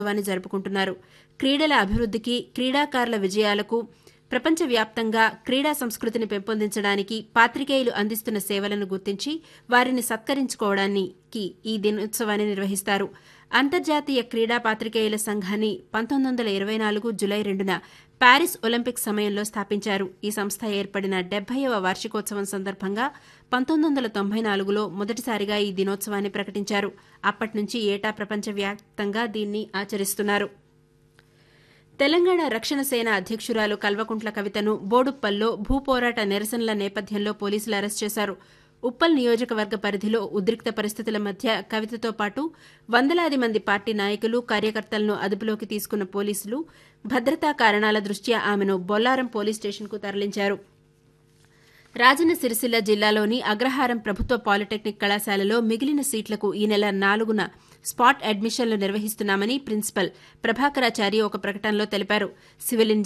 దినోత్సవాన్ని జరుపుకుంటున్నారు క్రీడల అభివృద్ధికి క్రీడాకారుల విజయాలకు ప్రపంచవ్యాప్తంగా క్రీడా సంస్కృతిని పెంపొందించడానికి పాత్రికేయులు అందిస్తున్న సేవలను గుర్తించి వారిని సత్కరించుకోవడానికి ఈ దినోత్సవాన్ని నిర్వహిస్తారు అంతర్జాతీయ క్రీడా పాత్రికేయుల సంఘాన్ని పంతొమ్మిది వందల ఇరవై నాలుగు జులై రెండున ప్యారిస్ ఒలింపిక్స్ సమయంలో స్థాపించారు ఈ సంస్థ ఏర్పడిన డెబ్బైవ వార్షికోత్సవం సందర్భంగా పంతొమ్మిది వందల తొంభై నాలుగులో మొదటిసారిగా ఈ దినోత్సవాన్ని ప్రకటించారు అప్పటి నుంచి ఏటా ప్రపంచవ్యాప్తంగా దీన్ని ఆచరిస్తున్నారు తెలంగాణ రక్షణ సేన అధ్యక్షురాలు కల్వకుంట్ల కవితను బోడుప్పల్లో భూపోరాట నిరసనల నేపథ్యంలో పోలీసులు అరెస్ట్ చేశారు ఉప్పల్ నియోజకవర్గ పరిధిలో ఉద్రిక్త పరిస్థితుల మధ్య కవితతో పాటు వందలాది మంది పార్టీ నాయకులు కార్యకర్తలను అదుపులోకి తీసుకున్న పోలీసులు భద్రతా కారణాల దృష్ట్యా ఆమెను బొల్లారం పోలీస్ స్టేషన్కు తరలించారు రాజన్న సిరిసిల్ల జిల్లాలోని అగ్రహారం ప్రభుత్వ పాలిటెక్నిక్ కళాశాలలో మిగిలిన సీట్లకు ఈ నెల నాలుగున స్పాట్ అడ్మిషన్లు నిర్వహిస్తున్నామని ప్రిన్సిపల్ ప్రభాకరాచారి ఒక ప్రకటనలో తెలిపారు సివిల్